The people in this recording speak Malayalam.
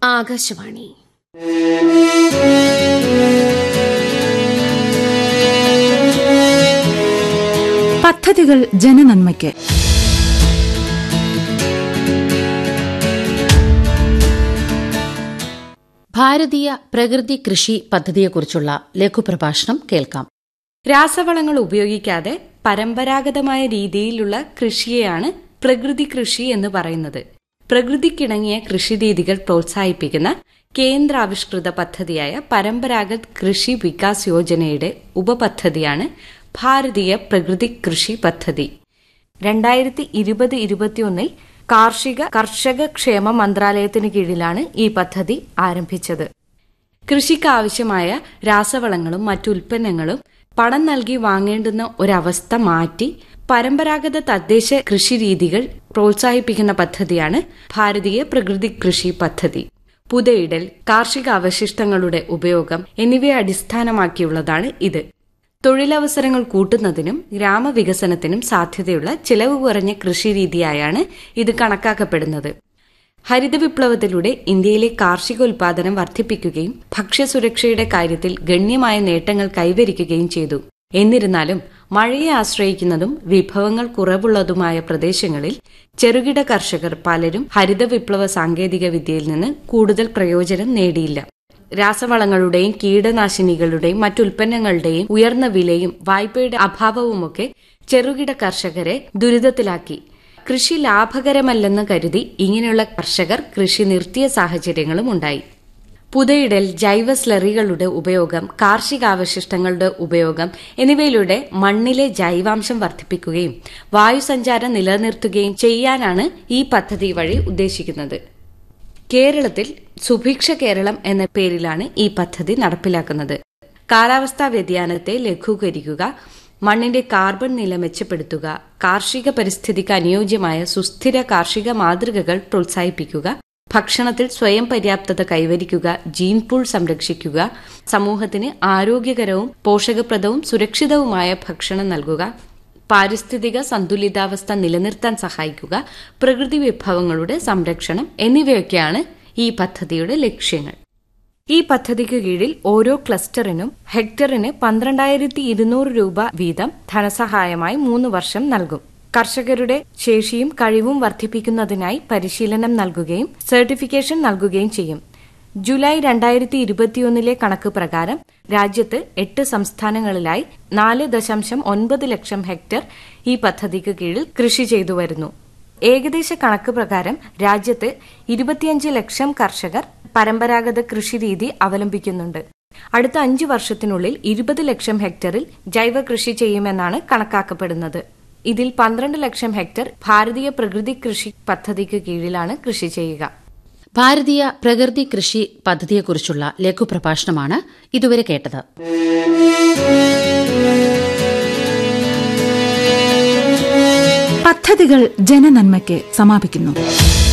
ആകാശവാണി പദ്ധതികൾ ജനനന്മയ്ക്ക് ഭാരതീയ പ്രകൃതി കൃഷി പദ്ധതിയെക്കുറിച്ചുള്ള ലഘുപ്രഭാഷണം കേൾക്കാം രാസവളങ്ങൾ ഉപയോഗിക്കാതെ പരമ്പരാഗതമായ രീതിയിലുള്ള കൃഷിയെയാണ് പ്രകൃതി കൃഷി എന്ന് പറയുന്നത് പ്രകൃതിക്കിണങ്ങിയ കൃഷിരീതികൾ പ്രോത്സാഹിപ്പിക്കുന്ന കേന്ദ്രാവിഷ്കൃത പദ്ധതിയായ പരമ്പരാഗത് കൃഷി വികാസ് യോജനയുടെ ഉപപദ്ധതിയാണ് ഭാരതീയ പ്രകൃതി കൃഷി പദ്ധതി രണ്ടായിരത്തി ഇരുപത് ഇരുപത്തിയൊന്നിൽ കാർഷിക കർഷക ക്ഷേമ മന്ത്രാലയത്തിന് കീഴിലാണ് ഈ പദ്ധതി ആരംഭിച്ചത് കൃഷിക്ക് ആവശ്യമായ രാസവളങ്ങളും മറ്റു ഉൽപ്പന്നങ്ങളും പണം നൽകി വാങ്ങേണ്ടുന്ന ഒരവസ്ഥ മാറ്റി പരമ്പരാഗത തദ്ദേശ കൃഷിരീതികൾ പ്രോത്സാഹിപ്പിക്കുന്ന പദ്ധതിയാണ് ഭാരതീയ പ്രകൃതി കൃഷി പദ്ധതി പുതയിടൽ കാർഷിക അവശിഷ്ടങ്ങളുടെ ഉപയോഗം എന്നിവയെ അടിസ്ഥാനമാക്കിയുള്ളതാണ് ഇത് തൊഴിലവസരങ്ങൾ കൂട്ടുന്നതിനും ഗ്രാമവികസനത്തിനും സാധ്യതയുള്ള ചിലവ് കുറഞ്ഞ കൃഷിരീതിയായാണ് ഇത് കണക്കാക്കപ്പെടുന്നത് ഹരിത വിപ്ലവത്തിലൂടെ ഇന്ത്യയിലെ കാർഷിക ഉൽപാദനം വർദ്ധിപ്പിക്കുകയും ഭക്ഷ്യസുരക്ഷയുടെ കാര്യത്തിൽ ഗണ്യമായ നേട്ടങ്ങൾ കൈവരിക്കുകയും ചെയ്തു എന്നിരുന്നാലും മഴയെ ആശ്രയിക്കുന്നതും വിഭവങ്ങൾ കുറവുള്ളതുമായ പ്രദേശങ്ങളിൽ ചെറുകിട കർഷകർ പലരും ഹരിത വിപ്ലവ സാങ്കേതിക വിദ്യയിൽ നിന്ന് കൂടുതൽ പ്രയോജനം നേടിയില്ല രാസവളങ്ങളുടെയും കീടനാശിനികളുടെയും മറ്റുൽപ്പന്നങ്ങളുടെയും ഉയർന്ന വിലയും വായ്പയുടെ അഭാവവുമൊക്കെ ചെറുകിട കർഷകരെ ദുരിതത്തിലാക്കി കൃഷി ലാഭകരമല്ലെന്ന് കരുതി ഇങ്ങനെയുള്ള കർഷകർ കൃഷി നിർത്തിയ സാഹചര്യങ്ങളും ഉണ്ടായി പുതയിടൽ ജൈവ സ്ലറികളുടെ ഉപയോഗം കാർഷികാവശിഷ്ടങ്ങളുടെ ഉപയോഗം എന്നിവയിലൂടെ മണ്ണിലെ ജൈവാംശം വർദ്ധിപ്പിക്കുകയും വായുസഞ്ചാരം നിലനിർത്തുകയും ചെയ്യാനാണ് ഈ പദ്ധതി വഴി ഉദ്ദേശിക്കുന്നത് കേരളത്തിൽ സുഭിക്ഷ കേരളം എന്ന പേരിലാണ് ഈ പദ്ധതി നടപ്പിലാക്കുന്നത് കാലാവസ്ഥാ വ്യതിയാനത്തെ ലഘൂകരിക്കുക മണ്ണിന്റെ കാർബൺ നില മെച്ചപ്പെടുത്തുക കാർഷിക പരിസ്ഥിതിക്ക് അനുയോജ്യമായ സുസ്ഥിര കാർഷിക മാതൃകകൾ പ്രോത്സാഹിപ്പിക്കുക ഭക്ഷണത്തിൽ സ്വയം പര്യാപ്തത കൈവരിക്കുക ജീൻ പൂൾ സംരക്ഷിക്കുക സമൂഹത്തിന് ആരോഗ്യകരവും പോഷകപ്രദവും സുരക്ഷിതവുമായ ഭക്ഷണം നൽകുക പാരിസ്ഥിതിക സന്തുലിതാവസ്ഥ നിലനിർത്താൻ സഹായിക്കുക പ്രകൃതി വിഭവങ്ങളുടെ സംരക്ഷണം എന്നിവയൊക്കെയാണ് ഈ പദ്ധതിയുടെ ലക്ഷ്യങ്ങൾ ഈ പദ്ധതിക്ക് കീഴിൽ ഓരോ ക്ലസ്റ്ററിനും ഹെക്ടറിന് പന്ത്രണ്ടായിരത്തി ഇരുന്നൂറ് രൂപ വീതം ധനസഹായമായി മൂന്ന് വർഷം നൽകും കർഷകരുടെ ശേഷിയും കഴിവും വർദ്ധിപ്പിക്കുന്നതിനായി പരിശീലനം നൽകുകയും സർട്ടിഫിക്കേഷൻ നൽകുകയും ചെയ്യും ജൂലൈ രണ്ടായിരത്തി ഇരുപത്തിയൊന്നിലെ കണക്ക് പ്രകാരം രാജ്യത്ത് എട്ട് സംസ്ഥാനങ്ങളിലായി നാല് ദശാംശം ഒൻപത് ലക്ഷം ഹെക്ടർ ഈ പദ്ധതിക്ക് കീഴിൽ കൃഷി ചെയ്തു വരുന്നു ഏകദേശ കണക്ക് പ്രകാരം രാജ്യത്ത് ഇരുപത്തിയഞ്ച് ലക്ഷം കർഷകർ പരമ്പരാഗത കൃഷിരീതി അവലംബിക്കുന്നുണ്ട് അടുത്ത അഞ്ചു വർഷത്തിനുള്ളിൽ ഇരുപത് ലക്ഷം ഹെക്ടറിൽ ജൈവ കൃഷി ചെയ്യുമെന്നാണ് കണക്കാക്കപ്പെടുന്നത് ഇതിൽ പന്ത്രണ്ട് ലക്ഷം ഹെക്ടർ ഭാരതീയ പ്രകൃതി കൃഷി പദ്ധതിക്ക് കീഴിലാണ് കൃഷി ചെയ്യുക ഭാരതീയ പ്രകൃതി കൃഷി പദ്ധതിയെക്കുറിച്ചുള്ള ലഘുപ്രഭാഷണമാണ് ഇതുവരെ കേട്ടത് പദ്ധതികൾ ജനനന്മയ്ക്ക് സമാപിക്കുന്നു